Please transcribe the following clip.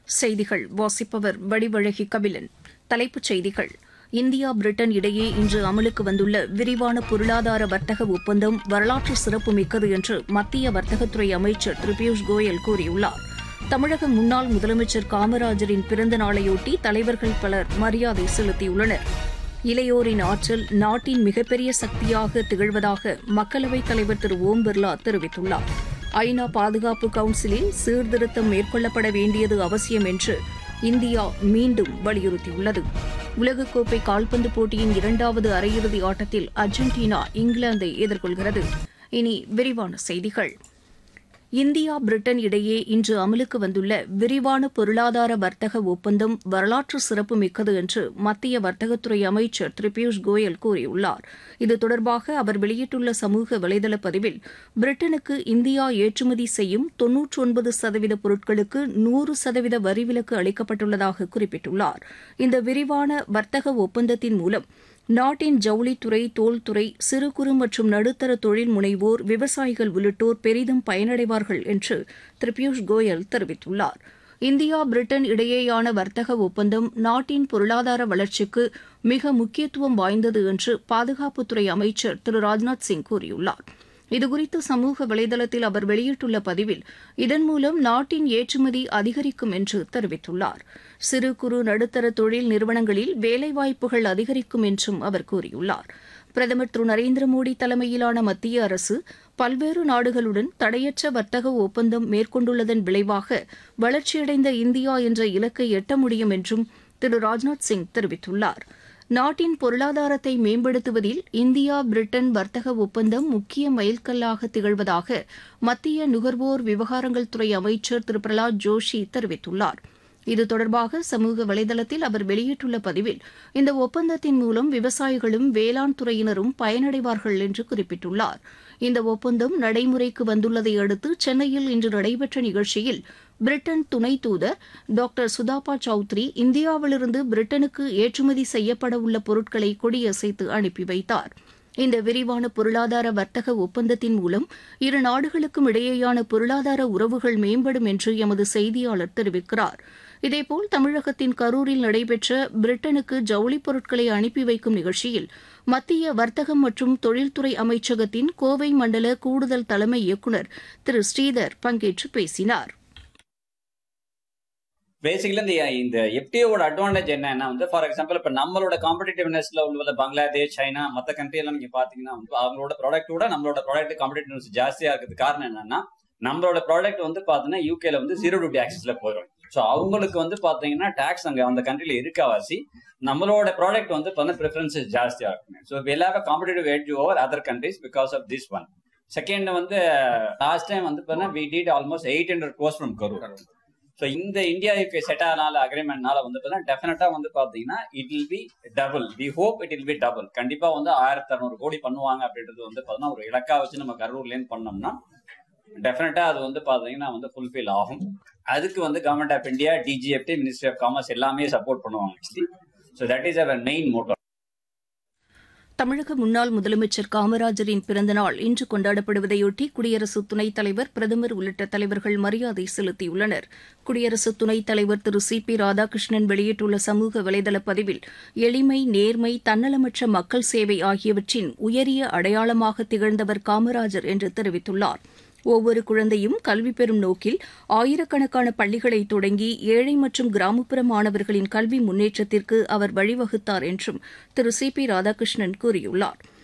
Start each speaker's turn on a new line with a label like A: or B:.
A: செய்திகள் வாசிப்பவர் வடிவழகி கபிலன் தலைப்புச் செய்திகள் இந்தியா பிரிட்டன் இடையே இன்று அமலுக்கு வந்துள்ள விரிவான பொருளாதார வர்த்தக ஒப்பந்தம் வரலாற்று சிறப்புமிக்கது என்று மத்திய வர்த்தகத்துறை அமைச்சர் திரு பியூஷ் கோயல் கூறியுள்ளார் தமிழக முன்னாள் முதலமைச்சர் காமராஜரின் பிறந்த நாளையொட்டி தலைவர்கள் பலர் மரியாதை செலுத்தியுள்ளனர் இளையோரின் ஆற்றல் நாட்டின் மிகப்பெரிய சக்தியாக திகழ்வதாக மக்களவைத் தலைவர் திரு ஓம் பிர்லா தெரிவித்துள்ளார் ஐநா பாதுகாப்பு கவுன்சிலில் சீர்திருத்தம் மேற்கொள்ளப்பட வேண்டியது அவசியம் என்று இந்தியா மீண்டும் வலியுறுத்தியுள்ளது உலகக்கோப்பை கால்பந்து போட்டியின் இரண்டாவது அரையிறுதி ஆட்டத்தில் அர்ஜென்டினா இங்கிலாந்தை எதிர்கொள்கிறது இனி விரிவான செய்திகள் இந்தியா பிரிட்டன் இடையே இன்று அமலுக்கு வந்துள்ள விரிவான பொருளாதார வர்த்தக ஒப்பந்தம் வரலாற்று சிறப்புமிக்கது என்று மத்திய வர்த்தகத்துறை அமைச்சர் திரு பியூஷ் கோயல் கூறியுள்ளார் இது தொடர்பாக அவர் வெளியிட்டுள்ள சமூக வலைதள பதிவில் பிரிட்டனுக்கு இந்தியா ஏற்றுமதி செய்யும் தொன்னூற்றி ஒன்பது சதவீத பொருட்களுக்கு நூறு சதவீத வரி விலக்கு அளிக்கப்பட்டுள்ளதாக குறிப்பிட்டுள்ளார் இந்த விரிவான வர்த்தக ஒப்பந்தத்தின் மூலம் நாட்டின் ஜவுளித்துறை தோல்துறை சிறு குறு மற்றும் நடுத்தர தொழில் முனைவோர் விவசாயிகள் உள்ளிட்டோர் பெரிதும் பயனடைவார்கள் என்று திரு பியூஷ் கோயல் தெரிவித்துள்ளார் இந்தியா பிரிட்டன் இடையேயான வர்த்தக ஒப்பந்தம் நாட்டின் பொருளாதார வளர்ச்சிக்கு மிக முக்கியத்துவம் வாய்ந்தது என்று பாதுகாப்புத்துறை அமைச்சர் திரு ராஜ்நாத் சிங் கூறியுள்ளார் இதுகுறித்து சமூக வலைதளத்தில் அவர் வெளியிட்டுள்ள பதிவில் இதன் மூலம் நாட்டின் ஏற்றுமதி அதிகரிக்கும் என்று தெரிவித்துள்ளார் சிறு குறு நடுத்தர தொழில் நிறுவனங்களில் வேலைவாய்ப்புகள் அதிகரிக்கும் என்றும் அவர் கூறியுள்ளார் பிரதமர் திரு நரேந்திர மோடி தலைமையிலான மத்திய அரசு பல்வேறு நாடுகளுடன் தடையற்ற வர்த்தக ஒப்பந்தம் மேற்கொண்டுள்ளதன் விளைவாக வளர்ச்சியடைந்த இந்தியா என்ற இலக்கை எட்ட முடியும் என்றும் திரு ராஜ்நாத் சிங் தெரிவித்துள்ளார் நாட்டின் பொருளாதாரத்தை மேம்படுத்துவதில் இந்தியா பிரிட்டன் வர்த்தக ஒப்பந்தம் முக்கிய மைல்கல்லாக திகழ்வதாக மத்திய நுகர்வோர் விவகாரங்கள் துறை அமைச்சர் திரு பிரலாத் ஜோஷி தெரிவித்துள்ளார் இது தொடர்பாக சமூக வலைதளத்தில் அவர் வெளியிட்டுள்ள பதிவில் இந்த ஒப்பந்தத்தின் மூலம் விவசாயிகளும் வேளாண் துறையினரும் பயனடைவார்கள் என்று குறிப்பிட்டுள்ளார் இந்த ஒப்பந்தம் நடைமுறைக்கு வந்துள்ளதை அடுத்து சென்னையில் இன்று நடைபெற்ற நிகழ்ச்சியில் பிரிட்டன் துணை தூதர் டாக்டர் சுதாபா சௌத்ரி இந்தியாவிலிருந்து பிரிட்டனுக்கு ஏற்றுமதி செய்யப்பட உள்ள பொருட்களை கொடியசைத்து அனுப்பி வைத்தார் இந்த விரிவான பொருளாதார வர்த்தக ஒப்பந்தத்தின் மூலம் இரு நாடுகளுக்கும் இடையேயான பொருளாதார உறவுகள் மேம்படும் என்று எமது செய்தியாளர் தெரிவிக்கிறார் இதேபோல் தமிழகத்தின் கரூரில் நடைபெற்ற பிரிட்டனுக்கு ஜவுளிப் பொருட்களை அனுப்பி வைக்கும் நிகழ்ச்சியில் மத்திய வர்த்தகம் மற்றும் தொழில்துறை அமைச்சகத்தின் கோவை மண்டல கூடுதல் தலைமை இயக்குநர் திரு ஸ்ரீதர் பங்கேற்று பேசினார்
B: பேசிக்கலி இந்த இந்த எஃப்டிஓட அட்வான்டேஜ் என்னன்னா வந்து ஃபார் எக்ஸாம்பிள் இப்போ நம்மளோட காம்படிட்டிவ்னஸ்ல உள்ள பங்களாதேஷ் சைனா மற்ற கண்ட்ரி எல்லாம் நீங்க பாத்தீங்கன்னா வந்து அவங்களோட ப்ராடக்ட்டோட நம்மளோட ப்ராடக்ட் காம்படிட்டிவ்னஸ் ஜாஸ்தியா இருக்கிறது காரணம் என்னன்னா நம்மளோட ப்ராடக்ட் வந்து பாத்தீங்கன்னா யூகேல வந்து ஜீரோ டியூட்டி ஆக்சஸ்ல போயிடும் ஸோ அவங்களுக்கு வந்து பாத்தீங்கன்னா டாக்ஸ் அங்க அந்த கண்ட்ரில இருக்கவாசி நம்மளோட ப்ராடக்ட் வந்து பார்த்தீங்கன்னா ப்ரிஃபரன்சஸ் ஜாஸ்தியா இருக்கும் ஸோ எல்லாமே competitive edge over other countries because of this one second வந்து லாஸ்ட் டைம் வந்து பார்த்தீங்கன்னா we did almost eight hundred crores from Karur so இந்த இந்தியாவுக்கு செட் ஆனால அக்ரிமெண்ட்னால வந்து பார்த்தீங்கன்னா டெஃபினட்டா வந்து பாத்தீங்கன்னா it will be double we hope it will be double கண்டிப்பா வந்து ஆயிரத்தி அறுநூறு கோடி பண்ணுவாங்க அப்படின்றது வந்து பார்த்தீங்கன்னா ஒரு இலக்கா வச்சு நம்ம கரூர்லேருந்து பண்ணோம்னா டெஃபினட்டா அது வந்து பாத்தீங்கன்னா வந்து ஃபுல்ஃபில் ஆகும் அதுக்கு வந்து government of India DGFT ministry of commerce எல்லாமே சப்போர்ட் பண்ணுவாங்க actually so that is our main motto
A: தமிழக முன்னாள் முதலமைச்சர் காமராஜரின் பிறந்தநாள் இன்று கொண்டாடப்படுவதையொட்டி குடியரசு துணைத் தலைவர் பிரதமர் உள்ளிட்ட தலைவர்கள் மரியாதை செலுத்தியுள்ளனர் குடியரசு துணைத் தலைவர் திரு சி பி ராதாகிருஷ்ணன் வெளியிட்டுள்ள சமூக வலைதள பதிவில் எளிமை நேர்மை தன்னலமற்ற மக்கள் சேவை ஆகியவற்றின் உயரிய அடையாளமாக திகழ்ந்தவர் காமராஜர் என்று தெரிவித்துள்ளார் ஒவ்வொரு குழந்தையும் கல்வி பெறும் நோக்கில் ஆயிரக்கணக்கான பள்ளிகளை தொடங்கி ஏழை மற்றும் கிராமப்புற மாணவர்களின் கல்வி முன்னேற்றத்திற்கு அவர் வழிவகுத்தார் என்றும் திரு சி பி ராதாகிருஷ்ணன் கூறியுள்ளார்